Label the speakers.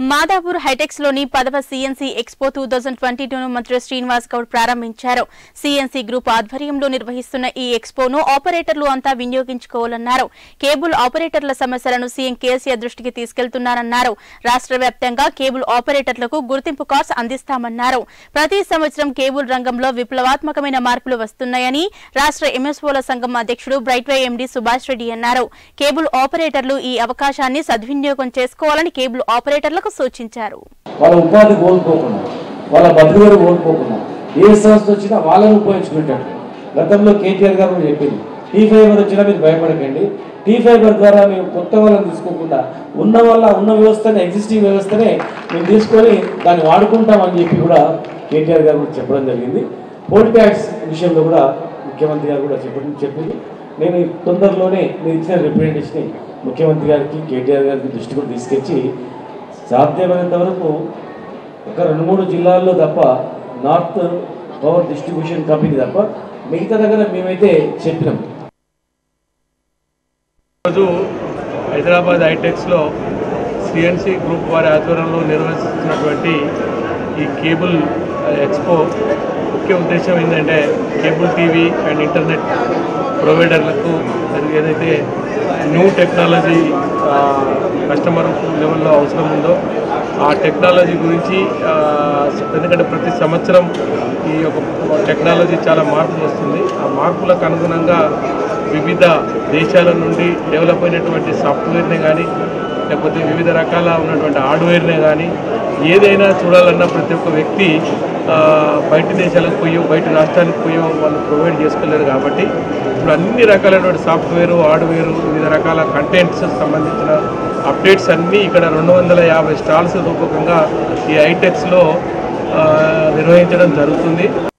Speaker 1: మాదాపూర్ హైటెక్స్ లోని పదవ CNC expo two thousand twenty టూను మంత్రి శ్రీనివాస్ గౌడ్ ప్రారంభించారు సీఎన్సీ గ్రూప్ ఆధ్వర్యంలో నిర్వహిస్తున్న ఈ ఎక్స్పోను ఆపరేటర్లు అంతా వినియోగించుకోవాలన్నారు కేబుల్ ఆపరేటర్ల సమస్యలను సీఎం కేసీఆర్ దృష్టికి తీసుకెళ్తున్నారన్నారు రాష్ట్ర వ్యాప్తంగా కేబుల్ ఆపరేటర్లకు గుర్తింపు కార్డ్స్ అందిస్తామన్నారు ప్రతి సంవత్సరం కేబుల్ రంగంలో విప్లవాత్మకమైన మార్పులు వస్తున్నాయని రాష్ట్ర ఎంఎస్ఓల సంఘం అధ్యక్షుడు బ్రైట్వే ఎండీ సుభాష్ రెడ్డి అన్నారు కేబుల్ ఆపరేటర్లు ఈ అవకాశాన్ని సద్వినియోగం చేసుకోవాలని కేబుల్ ఆపరేటర్లకు సూచించారు
Speaker 2: వాళ్ళ ఉపాధి కోల్పోకుండా వాళ్ళ బతుకులు కోల్పోకుండా ఏ సంస్థ వచ్చినా వాళ్ళని ఉపయోగించుకుంటాడు గతంలో కేటీఆర్ గారు కూడా చెప్పింది టీ ఫైబర్ వచ్చినా మీరు భయపడకండి టీ ఫైబర్ ద్వారా మేము కొత్త వాళ్ళని తీసుకోకుండా ఉన్న వల్ల ఉన్న వ్యవస్థనే ఎగ్జిస్టింగ్ వ్యవస్థనే మేము తీసుకొని దాన్ని వాడుకుంటామని చెప్పి కూడా కేటీఆర్ గారు కూడా చెప్పడం జరిగింది పోల్ ట్యాక్స్ విషయంలో కూడా ముఖ్యమంత్రి గారు కూడా చెప్పడం చెప్పింది నేను ఈ తొందరలోనే మీరు ఇచ్చిన రిప్రజెంటేషన్ ముఖ్యమంత్రి గారికి కేటీఆర్ గారికి దృష్టి కూడా తీసుకొచ్చి సాధ్యమైనంత వరకు ఒక రెండు మూడు జిల్లాల్లో తప్ప నార్త్ పవర్ డిస్ట్రిబ్యూషన్ కంపెనీ తప్ప మిగతా దగ్గర మేమైతే చెప్పినాం
Speaker 3: ఈరోజు హైదరాబాద్ హైటెక్స్లో సిఎన్సి గ్రూప్ వారి ఆధ్వర్యంలో నిర్వహిస్తున్నటువంటి ఈ కేబుల్ ఎక్స్పో ముఖ్య ఉద్దేశం ఏంటంటే కేబుల్ టీవీ అండ్ ఇంటర్నెట్ ప్రొవైడర్లకు మరి ఏదైతే న్యూ టెక్నాలజీ కస్టమర్ లెవెల్లో అవసరం ఉందో ఆ టెక్నాలజీ గురించి ఆ, ఎందుకంటే ప్రతి సంవత్సరం ఈ యొక్క టెక్నాలజీ చాలా మార్పు వస్తుంది ఆ మార్పులకు అనుగుణంగా వివిధ దేశాల నుండి డెవలప్ అయినటువంటి సాఫ్ట్వేర్నే కానీ లేకపోతే వివిధ రకాల ఉన్నటువంటి హార్డ్వేర్నే కానీ ఏదైనా చూడాలన్నా ప్రతి ఒక్క వ్యక్తి ఆ, బయట దేశాలకు పోయో బయట రాష్ట్రానికి పోయో వాళ్ళు ప్రొవైడ్ చేసుకోలేరు కాబట్టి ఇప్పుడు అన్ని రకాలైనటువంటి సాఫ్ట్వేర్ హార్డ్వేర్ వివిధ రకాల కంటెంట్స్ సంబంధించిన అప్డేట్స్ అన్నీ ఇక్కడ రెండు వందల యాభై స్టాల్స్ రూపకంగా ఈ ఐటెక్స్లో నిర్వహించడం జరుగుతుంది